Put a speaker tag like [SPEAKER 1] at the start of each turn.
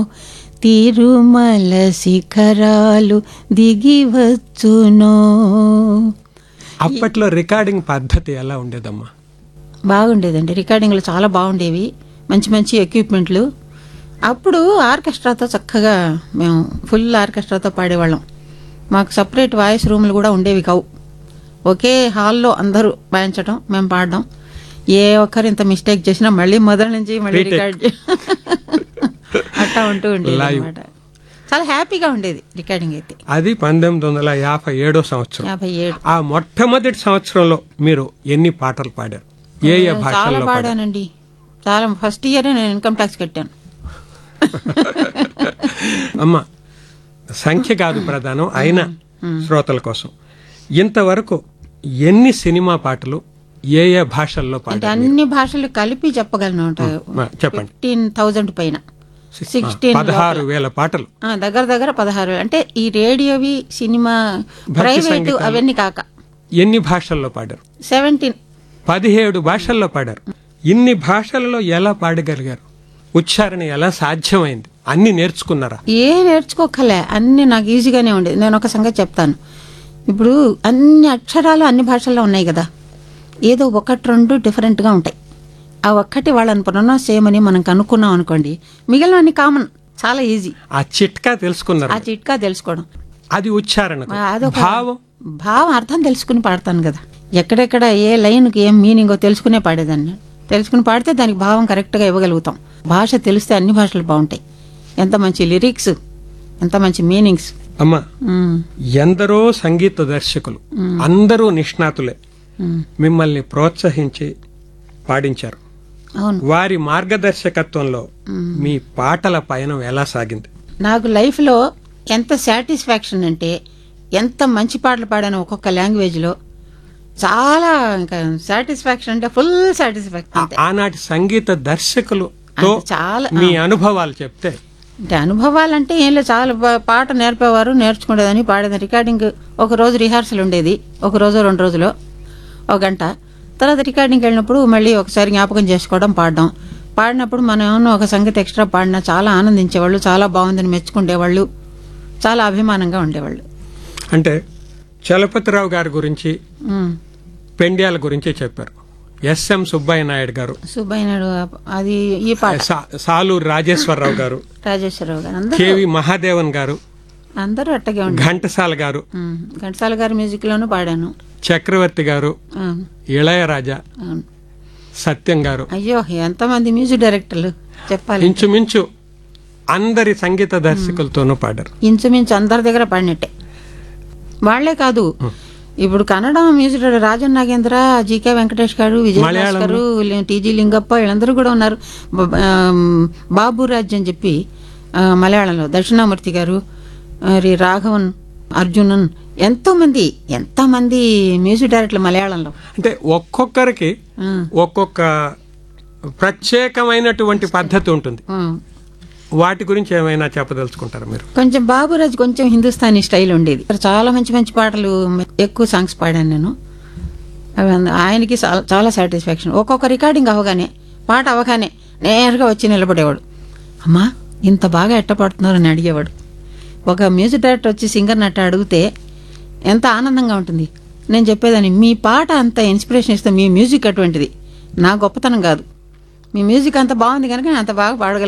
[SPEAKER 1] తిరుమల శిఖరాలు దిగివచ్చునో
[SPEAKER 2] అప్పట్లో రికార్డింగ్ పద్ధతి ఎలా ఉండేదమ్మా
[SPEAKER 1] బాగుండేదండి రికార్డింగ్లు చాలా బాగుండేవి మంచి మంచి ఎక్విప్మెంట్లు అప్పుడు ఆర్కెస్ట్రాతో చక్కగా మేము ఫుల్ ఆర్కెస్ట్రాతో పాడేవాళ్ళం మాకు సపరేట్ వాయిస్ రూమ్లు కూడా ఉండేవి కావు ఒకే హాల్లో అందరూ వాయించడం మేము పాడడం ఏ ఒక్కరు ఇంత మిస్టేక్ చేసినా మళ్ళీ మొదటి నుంచి మళ్ళీ
[SPEAKER 2] Retake.
[SPEAKER 1] రికార్డ్ అట్టా ఉంటూ ఉండేది
[SPEAKER 2] Live.
[SPEAKER 1] అనమాట చాలా హ్యాపీగా ఉండేది రికార్డింగ్ అయితే
[SPEAKER 2] అది పంతొమ్మిది వందల యాభై ఏడో సంవత్సరం
[SPEAKER 1] యాభై ఏడు
[SPEAKER 2] ఆ మొట్టమొదటి సంవత్సరంలో మీరు ఎన్ని పాటలు పాడారు ఏ ఏ
[SPEAKER 1] చాలా
[SPEAKER 2] భాషల్లో పాడారు
[SPEAKER 1] పాడానండి చాలా ఫస్ట్ ఇయరే నేను ఇన్కమ్ ట్యాక్స్ కట్టాను
[SPEAKER 2] అమ్మ సంఖ్య కాదు ప్రధానం అయినా శ్రోతల కోసం ఇంతవరకు ఎన్ని సినిమా పాటలు ఏ ఏ భాషల్లో
[SPEAKER 1] అంటే
[SPEAKER 2] పాడారు
[SPEAKER 1] అన్ని భాషలు కలిపి చెప్పగలను
[SPEAKER 2] మా, చెప్పండి
[SPEAKER 1] ఫిఫ్టీన్ థౌజండ్ పైన సిక్స్టీన్
[SPEAKER 2] పదహారు వేల పాటలు
[SPEAKER 1] దగ్గర దగ్గర పదహారు అంటే ఈ రేడియోవి సినిమా ప్రైవేటు
[SPEAKER 2] సంగీతాలు.
[SPEAKER 1] అవన్నీ కాక
[SPEAKER 2] ఎన్ని భాషల్లో పాడారు
[SPEAKER 1] సెవెంటీన్
[SPEAKER 2] పదిహేడు భాషల్లో పాడారు ఇన్ని భాషలలో ఎలా పాడగలిగారు ఉచ్చారణ ఎలా సాధ్యమైంది అన్ని నేర్చుకున్నారా
[SPEAKER 1] ఏ నేర్చుకోకలే అన్ని నాకు ఈజీగానే ఉండేది నేను ఒక సంగతి చెప్తాను ఇప్పుడు అన్ని అక్షరాలు అన్ని భాషల్లో ఉన్నాయి కదా ఏదో ఒకటి రెండు డిఫరెంట్గా ఉంటాయి ఆ ఒక్కటి వాళ్ళని ప్రొనౌన్స్ చేయమని మనం కనుక్కున్నాం అనుకోండి మిగిలినవన్నీ కామన్ చాలా ఈజీ
[SPEAKER 2] ఆ చిట్కా తెలుసుకున్నారు
[SPEAKER 1] ఆ చిట్కా తెలుసుకోవడం
[SPEAKER 2] అది ఉచ్చారణ
[SPEAKER 1] అదొక
[SPEAKER 2] భావం
[SPEAKER 1] భావం అర్థం తెలుసుకుని పాడతాను కదా ఎక్కడెక్కడ ఏ లైన్కి ఏం మీనింగో తెలుసుకునే పాడేదాన్ని తెలుసుకుని పాడితే దానికి భావం కరెక్ట్గా ఇవ్వగలుగుతాం భాష తెలిస్తే అన్ని భాషలు బాగుంటాయి ఎంత మంచి లిరిక్స్ ఎంత మంచి మీనింగ్స్
[SPEAKER 2] అమ్మా ఎందరో సంగీత దర్శకులు అందరూ నిష్ణాతులే మిమ్మల్ని ప్రోత్సహించి పాడించారు
[SPEAKER 1] అవును
[SPEAKER 2] వారి మార్గదర్శకత్వంలో మీ పాటల పయనం ఎలా సాగింది
[SPEAKER 1] నాకు లైఫ్లో ఎంత సాటిస్ఫాక్షన్ అంటే ఎంత మంచి పాటలు పాడాను ఒక్కొక్క లాంగ్వేజ్లో చాలా ఇంకా సాటిస్ఫాక్షన్ అంటే ఫుల్ సాటిస్ఫాక్షన్
[SPEAKER 2] ఆ- ఆనాటి సంగీత దర్శకులతో
[SPEAKER 1] అంటే చాలా
[SPEAKER 2] మీ అనుభవాలు చెప్తే
[SPEAKER 1] అంటే అనుభవాలంటే ఏం లేదు చాలా బా- పాట నేర్పేవారు నేర్చుకునేదని పాడేది రికార్డింగ్ ఒక రోజు రిహార్సల్ ఉండేది ఒక రోజు రెండు రోజులు ఒక గంట తర్వాత రికార్డింగ్కి వెళ్ళినప్పుడు మళ్ళీ ఒకసారి జ్ఞాపకం చేసుకోవడం పాడడం పాడినప్పుడు మనం ఏమన్నా ఒక సంగతి ఎక్స్ట్రా పాడినా చాలా ఆనందించేవాళ్ళు చాలా బాగుందని మెచ్చుకుండేవాళ్ళు చాలా అభిమానంగా ఉండేవాళ్ళు
[SPEAKER 2] అంటే చలపతిరావు గారి గురించి
[SPEAKER 1] ఉమ్.
[SPEAKER 2] పెండ్యాల గురించి చెప్పారు ఎస్ఎం సుబ్బయ్య నాయుడు గారు
[SPEAKER 1] సుబ్బయ్య నాయుడు అది ఈ పాట
[SPEAKER 2] సా- సాలూరు రాజేశ్వరరావు గారు
[SPEAKER 1] రాజేశ్వరరావు గారు అందరూ
[SPEAKER 2] కేవి మహాదేవన్ గారు
[SPEAKER 1] అందరూ అట్టగే ఉండే
[SPEAKER 2] ఘంటసాల గారు
[SPEAKER 1] ఉమ్. ఘంటసాల గారి మ్యూజిక్లోనూ పాడాను
[SPEAKER 2] చక్రవర్తి గారు
[SPEAKER 1] అవును
[SPEAKER 2] ఇళయరాజా
[SPEAKER 1] అవును
[SPEAKER 2] సత్యం గారు
[SPEAKER 1] అయ్యో ఎంతమంది మ్యూజిక్ డైరెక్టర్లు చెప్పాలి
[SPEAKER 2] ఇంచుమించు అందరి సంగీత దర్శకులతోనూ పాడారు
[SPEAKER 1] ఇంచుమించు అందరి దగ్గర పాడినట్టే వాళ్లే కాదు ఇప్పుడు Kannada music director Rajan Nagendra GK Venkatesh గారు విజయ
[SPEAKER 2] మలయాళంలో?
[SPEAKER 1] గారు టీజీ లింగప్ప వీళ్ళందరూ కూడా ఉన్నారు బ- ఆమ్, బాబురాజ్ అని చెప్పి ఆ, మలయాళంలో దక్షిణామూర్తి గారు మరి రాఘవన్ అర్జునన్ ఎంతో మంది ఎంతో మంది మ్యూజిక్ డైరెక్టర్లు మలయాళంలో
[SPEAKER 2] అంటే ఒక్కొక్కరికి
[SPEAKER 1] ఆ,
[SPEAKER 2] ఒక్కొక్క ప్రత్యేకమైనటువంటి పద్ధతి ఉంటుంది
[SPEAKER 1] ఆ.
[SPEAKER 2] వాటి గురించి ఏమైనా చెప్పదలుచుకుంటారా మీరు
[SPEAKER 1] కొంచెం బాబురాజ్ కొంచెం హిందుస్థానీ స్టైల్ ఉండేది ఇక్కడ చాలా మంచి మంచి పాటలు ఎక్కువ సాంగ్స్ పాడాను నేను అవి అంద- ఆయనకి చాలా- చాలా సాటిస్ఫాక్షన్ ఒక్కొక్క రికార్డింగ్ అవగానే పాట అవగానే నేరుగా వచ్చి నిలబడేవాడు అమ్మా ఇంత బాగా ఎట్ట పాడుతున్నారు అని అడిగేవాడు ఒక మ్యూజిక్ డైరెక్టర్ వచ్చి సింగర్ని అట్ట అడిగితే ఎంత ఆనందంగా ఉంటుంది నేను చెప్పేదాన్ని మీ పాట అంత ఇన్స్పిరేషన్ ఇస్తే మీ మ్యూజిక్ అటువంటిది నా గొప్పతనం కాదు మీ మ్యూజిక్ అంత బాగుంది కనుక నేను అంత బాగా పాడగలను